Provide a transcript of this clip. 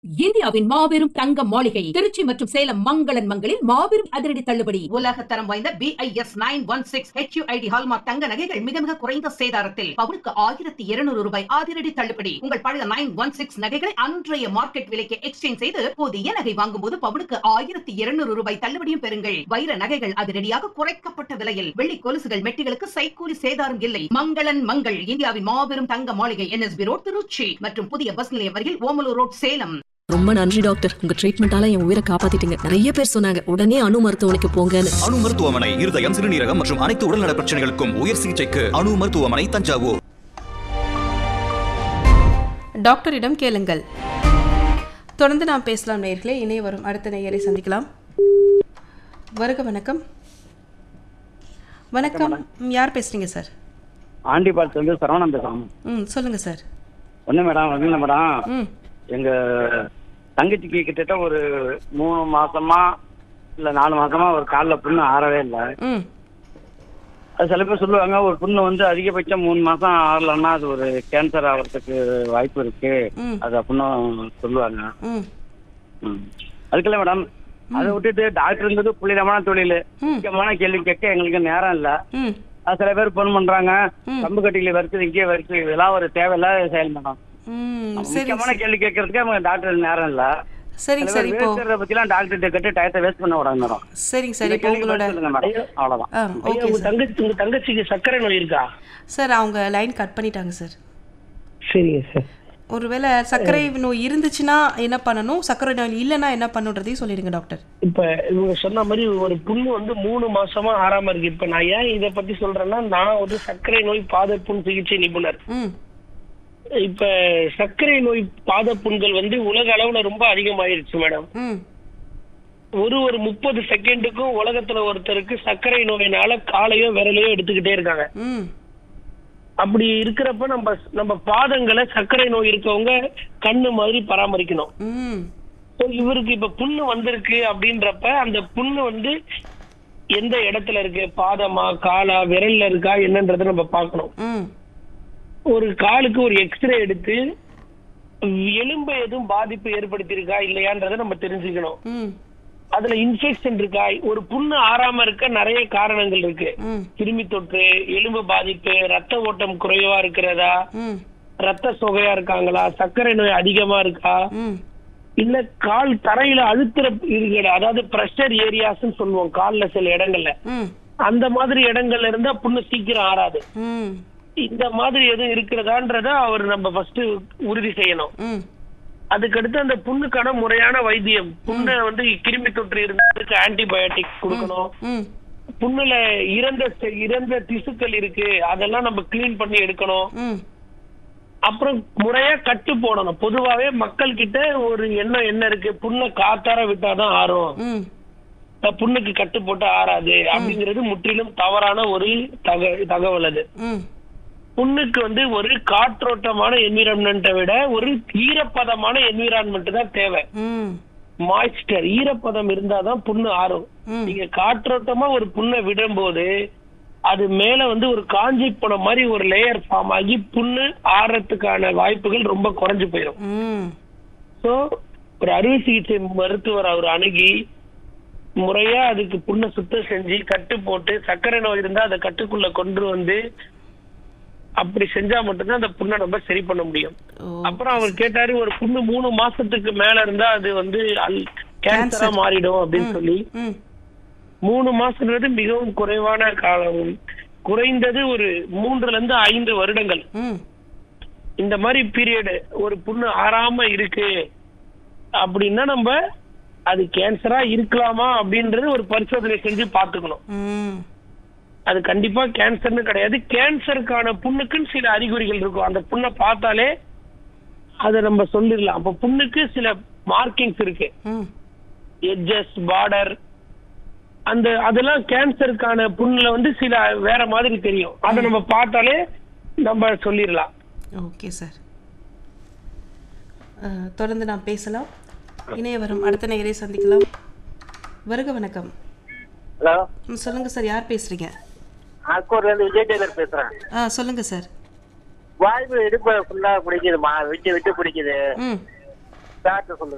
இந்தியாவின் மாபெரும் தங்க மாளிகை திருச்சி மற்றும் சேலம் மங்களன் மங்களில் மாபெரும் அதிரடி தள்ளுபடி உலக தரம் வாய்ந்த BIS nine one six HUID hallmark தங்க நகைகள் மிக மிக குறைந்த சேதாரத்தில் பவுனுக்கு ஆயிரத்தி இருநூறு ரூபாய் அதிரடி தள்ளுபடி உங்கள் பழைய நைன் ஒன் சிக்ஸ் நகைகளை அன்றைய மார்க்கெட் விலைக்கு எக்ஸ்சேஞ்ச் செய்து புதிய நகை வாங்கும்போது பவுனுக்கு ஆயிரத்தி இருநூறு ரூபாய் தள்ளுபடியும் பெறுங்கள் வைர நகைகள் அதிரடியாக குறைக்கப்பட்ட விலையில் வெள்ளி கொலுசுகள் மெட்டிகளுக்கு சைக்கூலி சேதாரம் இல்லை மங்களன் மங்கள் இந்தியாவின் மாபெரும் தங்க மாளிகை என்எஸ்பி ரோட் திருச்சி மற்றும் புதிய பஸ் நிலையம் அருகில் ஓமலூர் ரோட் சேலம் ரொம்ப நன்றி டாக்டர் உங்க ட்ரீட்மெண்டால என் உயிரை காப்பாத்திட்டீங்க நிறைய பேர் சொன்னாங்க உடனே அணு மருத்துவமனைக்கு போங்கன்னு அணு மருத்துவமனை இருதயம் சிறுநீரகம் மற்றும் அனைத்து உடல்நல பிரச்சனைகளுக்கும் உயர் சிகிச்சைக்கு அணு மருத்துவமனை தஞ்சாவூர் டாக்டரிடம் கேளுங்கள் தொடர்ந்து நாம் பேசலாம் நேயர்களே இணைய வரும் அடுத்த நேயரை சந்திக்கலாம் வருக வணக்கம் வணக்கம் ம், யார் பேசுறீங்க சார் ஆண்டிபாளையத்துல இருந்து சரவணன் பேசுறோம் ம் சொல்லுங்க சார் ஒன்றும் மேடம் ஒன்றும் இல்லை மேடம் ம் எங்க தங்கச்சிக்கு கிட்டத்தட்ட ஒரு மூணு மாசமா இல்ல நாலு மாசமா ஒரு காலில் புண்ணு ஆறவே இல்லை ம் அது சில பேர் சொல்லுவாங்க ஒரு புண்ணு வந்து அதிகபட்சம் மூணு மாசம் ஆறலன்னா அது ஒரு கேன்சர் ஆகிறதுக்கு வாய்ப்பு இருக்கு ம். அது அப்படின்னு சொல்லுவாங்க ம் ம். அதுக்குல்ல மேடம் அதை விட்டுட்டு டாக்டருங்கிறது புள்ளிதமான தொழில் முக்கியமான கேள்வி கேட்க எங்களுக்கு நேரம் இல்லை ம் அது சில பேர் ஃபோன் பண்றாங்க ம். கம்பு கட்டியில வரைக்கும் இங்கே வரைக்கும் இதெல்லாம் ஒரு தேவையில்லாத செயல் மேடம் ம் சரி முக்கியமான கேள்வி கேட்கறதுக்கு அவங்க டாக்டர் நேரம் இல்ல சரிங்க சார் இப்போ வேஸ்ட் பத்திலாம் டாக்டர் கேட்டு டயத்தை வேஸ்ட் பண்ண விடாது மேடம் சரிங்க சார் இப்போ உங்களோட சொல்லுங்க மேடம் அவ்வளவுதான் ஆ ஐயா, ஓகே உங்க சார் தங்கச்சி உங்க தங்கச்சிக்கு சர்க்கரை நோய் இருக்கா சார் அவங்க லைன் கட் பண்ணிட்டாங்க சார் சரிங்க சார் ஒருவேளை சர்க்கரை நோய் இருந்துச்சுன்னா என்ன பண்ணணும் சர்க்கரை நோய் இல்லைன்னா என்ன பண்ணுன்றதையும் சொல்லிடுங்க டாக்டர் இப்ப இவங்க சொன்ன மாதிரி ஒரு புண்ணு வந்து மூணு மாசமா ஆறாம இருக்கு இப்ப நான் ஏன் இத பத்தி சொல்றேன்னா நான் ஒரு சர்க்கரை நோய் பாதப்புண் சிகிச்சை நிபுணர் ம் இப்ப சர்க்கரை நோய் பாதப்புண்கள் வந்து உலக அளவுல ரொம்ப அதிகமாயிருச்சு மேடம் ம் ஒரு ஒரு முப்பது செகண்டுக்கும் உலகத்துல ஒருத்தருக்கு சர்க்கரை நோயினால காலையோ விரலையோ எடுத்துக்கிட்டே இருக்காங்க ம் அப்படி இருக்கிறப்ப நம்ம நம்ம பாதங்களை சர்க்கரை நோய் இருக்கவங்க கண்ணு மாதிரி பராமரிக்கணும் ம் So, இவருக்கு இப்ப புண்ணு வந்திருக்கு அப்படின்றப்ப அந்த புண்ணு வந்து எந்த இடத்துல இருக்கு பாதமா காலா விரல்ல இருக்கா என்னன்றதை நம்ம பார்க்கணும் ம் ஒரு காலுக்கு ஒரு எக்ஸ்ரே எடுத்து எலும்பை எதுவும் பாதிப்பு ஏற்படுத்தியிருக்கா இல்லையான்றதை நம்ம தெரிஞ்சுக்கணும் ம் அதுல இன்ஃபெக்ஷன் இருக்கா ஒரு புண்ணு ஆறாம இருக்க நிறைய காரணங்கள் இருக்கு ம் கிருமி தொற்று எலும்பு பாதிப்பு ரத்த ஓட்டம் குறைவா இருக்கிறதா ம் ரத்த சொகையா இருக்காங்களா சர்க்கரை நோய் அதிகமா இருக்கா ம் இல்ல கால் தரையில அழுத்துற இருக்கிற அதாவது பிரஷர் ஏரியாஸ்னு சொல்லுவோம் கால்ல சில இடங்கள்ல ம் அந்த மாதிரி இடங்கள்ல இருந்தா புண்ணு சீக்கிரம் ஆறாது ம் இந்த மாதிரி எதுவும் இருக்கிறதான்றத அவர் நம்ம ஃபர்ஸ்ட் உறுதி செய்யணும் ம் அதுக்கடுத்து அந்த புண்ணுக்கான முறையான வைத்தியம் புண்ணை வந்து கிருமி தொற்று இருந்ததுக்கு ஆன்டிபயோட்டிக் கொடுக்கணும் ம் புண்ணுல இறந்த செ- இறந்த திசுக்கள் இருக்கு அதெல்லாம் நம்ம கிளீன் பண்ணி எடுக்கணும் ம் அப்புறம் முறையா கட்டு போடணும் பொதுவாவே மக்கள் கிட்ட ஒரு எண்ணம் என்ன இருக்கு புண்ணை காத்தார விட்டாதான் ஆறும் ம் அஹ் புண்ணுக்கு கட்டு போட்டு ஆறாது அப்படிங்கிறது முற்றிலும் தவறான ஒரு தக தகவல் அது ம் புண்ணுக்கு வந்து ஒரு காற்றோட்டமான என்விரான்மெண்ட்டை விட ஒரு ஈரப்பதமான என்விரான்மெண்ட் தான் தேவை ம் மாய்ஸ்டர் ஈரப்பதம் இருந்தாதான் புண்ணு ஆறும் ம். நீங்க காற்றோட்டமா ஒரு புண்ணை விடும்போது அது மேல வந்து ஒரு காஞ்சி போன மாதிரி ஒரு லேயர் ஃபார்ம் ஆகி புண்ணு ஆறதுக்கான வாய்ப்புகள் ரொம்ப குறைஞ்சு போயிடும் ம் சோ ஒரு அறுவை சிகிச்சை மருத்துவர் அவர் அணுகி முறையா அதுக்கு புண்ணை சுத்தம் செஞ்சு கட்டு போட்டு சர்க்கரை நோய் இருந்தா அதை கட்டுக்குள்ள கொண்டு வந்து அப்படி செஞ்சா மட்டும்தான் அந்த புண்ணை நம்ம சரி பண்ண முடியும் ஓ அப்புறம் அவர் கேட்டாரு ஒரு புண்ணு மூணு மாசத்துக்கு மேல இருந்தா அது வந்து கேன்சரா மாறிடும் அப்படின்னு சொல்லி ம் மூணு மாசம்ன்றது மிகவும் குறைவான காலம் குறைந்தது ஒரு மூன்றுல இருந்து ஐந்து வருடங்கள் ம் இந்த மாதிரி பீரியடு ஒரு புண்ணு ஆறாம இருக்கு அப்படின்னா நம்ம அது கேன்சரா இருக்கலாமா அப்படின்றது ஒரு பரிசோதனை செஞ்சு பாத்துக்கணும் ம் அது கண்டிப்பா கேன்சர்னு கிடையாது கேன்சருக்கான புண்ணுக்குன்னு சில அறிகுறிகள் இருக்கும் அந்த புண்ணை பார்த்தாலே அதை நம்ம சொல்லிடலாம் அப்ப புண்ணுக்கு சில மார்க்கிங்ஸ் இருக்கு ம் எட்ஜஸ் பார்டர் அந்த அதெல்லாம் கேன்சருக்கான புண்ணுல வந்து சில வேற மாதிரி தெரியும் அதை நம்ம பார்த்தாலே நம்ம சொல்லிடலாம் ஓகே சார் அஹ், தொடர்ந்து நாம் பேசலாம் இணைய வரும் அடுத்த நேயரை சந்திக்கலாம் வருக வணக்கம் ஹலோ ம், சொல்லுங்க சார் யார் பேசுறீங்க ஆக்கூர்ல இருந்து விஜய் டெய்லர் பேசுறேன் ஆ சொல்லுங்க சார் வாய்ப்பு இடுப்பு ஃபுல்லா பிடிக்குதுமா விட்டு விட்டு பிடிக்குது ம் டாக்டர் சொல்லுங்க